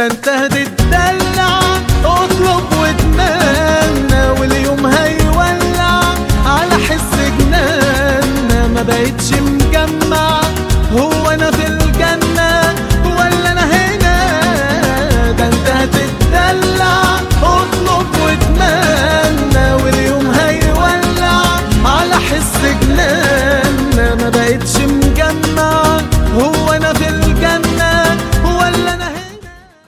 ده انت هتتدلع اطلب واتمنى واليوم هيولع على حس جنان ما بقتش مجمع هو انا في